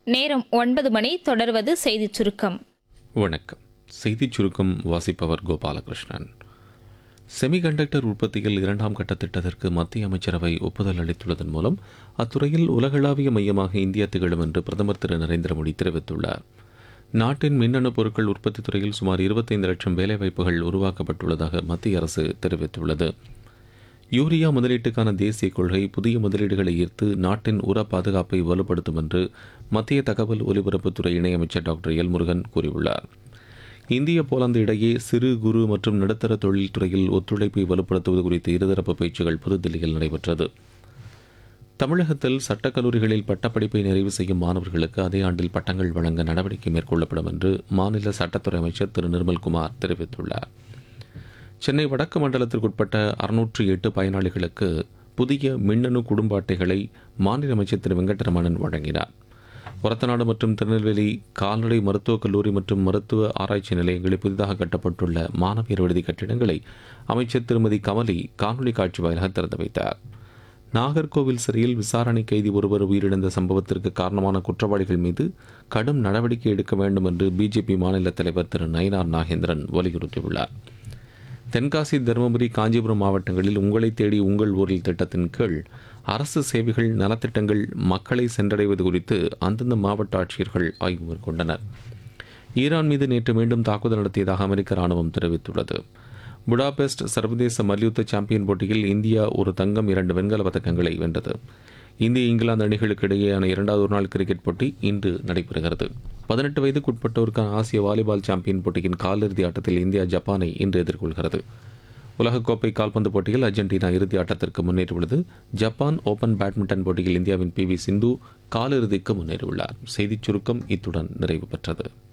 நேரம் ஒன்பது மணி தொடர்வது செய்திச் சுருக்கம் வணக்கம் செய்திச் சுருக்கம் வாசிப்பவர் கோபாலகிருஷ்ணன் செமிகண்டக்டர் உற்பத்தியில் இரண்டாம் கட்ட திட்டத்திற்கு மத்திய அமைச்சரவை ஒப்புதல் அளித்துள்ளதன் மூலம் அத்துறையில் உலகளாவிய மையமாக இந்தியா திகழும் என்று பிரதமர் திரு நரேந்திர மோடி தெரிவித்துள்ளார் நாட்டின் மின்னணு பொருட்கள் உற்பத்தி துறையில் சுமார் இருபத்தைந்து லட்சம் வேலைவாய்ப்புகள் உருவாக்கப்பட்டுள்ளதாக மத்திய அரசு தெரிவித்துள்ளது யூரியா முதலீட்டுக்கான தேசிய கொள்கை புதிய முதலீடுகளை ஈர்த்து நாட்டின் உர பாதுகாப்பை வலுப்படுத்தும் என்று மத்திய தகவல் ஒலிபரப்புத்துறை இணையமைச்சர் டாக்டர் எல் முருகன் கூறியுள்ளார் இந்திய போலந்து இடையே சிறு குறு மற்றும் நடுத்தர தொழில்துறையில் ஒத்துழைப்பை வலுப்படுத்துவது குறித்த இருதரப்பு பேச்சுகள் புதுதில்லியில் நடைபெற்றது தமிழகத்தில் சட்டக்கல்லூரிகளில் பட்டப்படிப்பை நிறைவு செய்யும் மாணவர்களுக்கு அதே ஆண்டில் பட்டங்கள் வழங்க நடவடிக்கை மேற்கொள்ளப்படும் என்று மாநில சட்டத்துறை அமைச்சர் திரு நிர்மல்குமார் தெரிவித்துள்ளார் சென்னை வடக்கு மண்டலத்திற்குட்பட்ட அறுநூற்று எட்டு பயனாளிகளுக்கு புதிய மின்னணு குடும்ப அட்டைகளை மாநில அமைச்சர் திரு வெங்கட்டரமணன் வழங்கினார் ஒரத்தநாடு மற்றும் திருநெல்வேலி கால்நடை மருத்துவக் கல்லூரி மற்றும் மருத்துவ ஆராய்ச்சி நிலையங்களில் புதிதாக கட்டப்பட்டுள்ள மாணவியர் விடுதி கட்டிடங்களை அமைச்சர் திருமதி கமலி காணொலி காட்சி வாயிலாக திறந்து வைத்தார் நாகர்கோவில் சிறையில் விசாரணை கைதி ஒருவர் உயிரிழந்த சம்பவத்திற்கு காரணமான குற்றவாளிகள் மீது கடும் நடவடிக்கை எடுக்க வேண்டும் என்று பிஜேபி மாநில தலைவர் திரு நயினார் நாகேந்திரன் வலியுறுத்தியுள்ளார் தென்காசி தருமபுரி காஞ்சிபுரம் மாவட்டங்களில் உங்களை தேடி உங்கள் ஊரில் திட்டத்தின் கீழ் அரசு சேவைகள் நலத்திட்டங்கள் மக்களை சென்றடைவது குறித்து அந்தந்த மாவட்ட ஆட்சியர்கள் ஆய்வு மேற்கொண்டனர் ஈரான் மீது நேற்று மீண்டும் தாக்குதல் நடத்தியதாக அமெரிக்க ராணுவம் தெரிவித்துள்ளது புடாபெஸ்ட் சர்வதேச மல்யுத்த சாம்பியன் போட்டியில் இந்தியா ஒரு தங்கம் இரண்டு வெண்கல பதக்கங்களை வென்றது இந்திய இங்கிலாந்து அணிகளுக்கு இடையேயான இரண்டாவது ஒருநாள் கிரிக்கெட் போட்டி இன்று நடைபெறுகிறது பதினெட்டு வயதுக்குட்பட்டோருக்கான ஆசிய வாலிபால் சாம்பியன் போட்டியின் காலிறுதி ஆட்டத்தில் இந்தியா ஜப்பானை இன்று எதிர்கொள்கிறது உலகக்கோப்பை கால்பந்து போட்டியில் அர்ஜென்டினா இறுதி ஆட்டத்திற்கு முன்னேறியுள்ளது ஜப்பான் ஓபன் பேட்மிண்டன் போட்டியில் இந்தியாவின் பி வி சிந்து காலிறுதிக்கு முன்னேறியுள்ளார் செய்திச் சுருக்கம் இத்துடன் நிறைவு பெற்றது